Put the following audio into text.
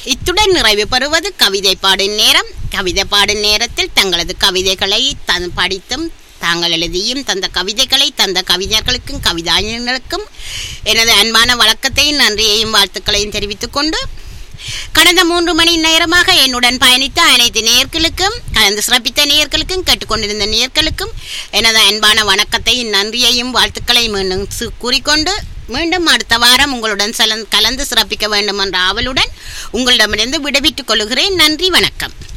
இத்துடன் நிறைவு பெறுவது கவிதை பாடும் நேரம் கவிதை பாடும் நேரத்தில் தங்களது கவிதைகளை தன் படித்தும் தாங்கள் எழுதியும் தந்த கவிதைகளை தந்த கவிஞர்களுக்கும் கவிதாஞர்களுக்கும் எனது அன்பான வழக்கத்தையும் நன்றியையும் வாழ்த்துக்களையும் தெரிவித்துக் கொண்டு கடந்த மூன்று மணி நேரமாக என்னுடன் பயணித்த அனைத்து நேர்களுக்கும் கலந்து சிறப்பித்த நேர்களுக்கும் கேட்டுக்கொண்டிருந்த நேர்களுக்கும் எனது அன்பான வணக்கத்தையும் நன்றியையும் வாழ்த்துக்களையும் மீண்டும் சு- கூறிக்கொண்டு மீண்டும் அடுத்த வாரம் உங்களுடன் சலந்- கலந்து சிறப்பிக்க வேண்டும் என்ற ஆவலுடன் உங்களிடமிருந்து விடைபெற்றுக் கொள்கிறேன் நன்றி வணக்கம்